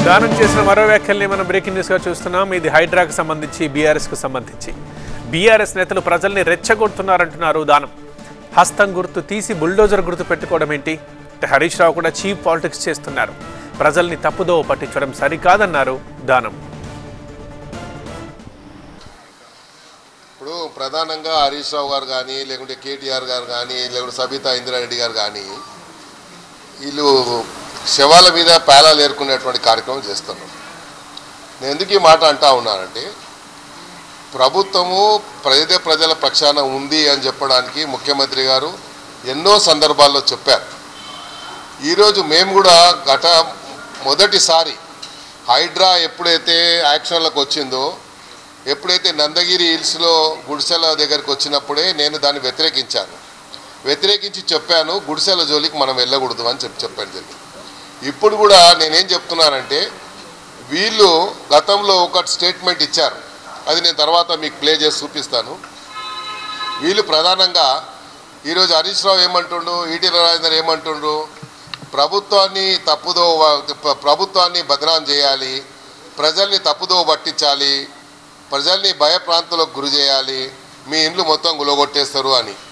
దానం చేసిన మరో వ్యాఖ్యల్ని మనం బ్రేకింగ్ న్యూస్గా చూస్తున్నాం ఇది హైడ్రాకు సంబంధించి బీఆర్ఎస్కు సంబంధించి బీఆర్ఎస్ నేతలు ప్రజల్ని రెచ్చగొడుతున్నారంటున్నారు దానం హస్తం గుర్తు తీసి బుల్డోజర్ గుర్తు పెట్టుకోవడం ఏంటి అంటే హరీష్ రావు కూడా చీప్ పాలిటిక్స్ చేస్తున్నారు ప్రజల్ని తప్పుదో పట్టించడం సరికాదన్నారు దానం ఇప్పుడు ప్రధానంగా హరీష్ రావు గారు కానీ లేకుంటే కేటీఆర్ గారు కానీ లేకుంటే సబితా ఇందిరారెడ్డి గారు కానీ వీళ్ళు శవాల మీద పేలాలు ఏరుకునేటువంటి కార్యక్రమం చేస్తున్నారు నేను ఎందుకు ఈ మాట అంటా ఉన్నానంటే ప్రభుత్వము ప్రజల ప్రజల పక్షాన ఉంది అని చెప్పడానికి ముఖ్యమంత్రి గారు ఎన్నో సందర్భాల్లో చెప్పారు ఈరోజు మేము కూడా గత మొదటిసారి హైడ్రా ఎప్పుడైతే యాక్షన్లకు వచ్చిందో ఎప్పుడైతే నందగిరి హిల్స్లో గుడిసెల దగ్గరికి వచ్చినప్పుడే నేను దాన్ని వ్యతిరేకించాను వ్యతిరేకించి చెప్పాను గుడిసెల జోలికి మనం వెళ్ళకూడదు అని చెప్పి చెప్పాను జరిగింది ఇప్పుడు కూడా నేనేం చెప్తున్నానంటే వీళ్ళు గతంలో ఒక స్టేట్మెంట్ ఇచ్చారు అది నేను తర్వాత మీకు ప్లే చేసి చూపిస్తాను వీళ్ళు ప్రధానంగా ఈరోజు హరీష్ రావు ఏమంటుండు ఈటీల రాజేందర్ ఏమంటుండ్రు ప్రభుత్వాన్ని తప్పుదో ప్రభుత్వాన్ని బదనాం చేయాలి ప్రజల్ని తప్పుదో పట్టించాలి ప్రజల్ని భయప్రాంతంలోకి గురి చేయాలి మీ ఇండ్లు మొత్తం గులగొట్టేస్తారు అని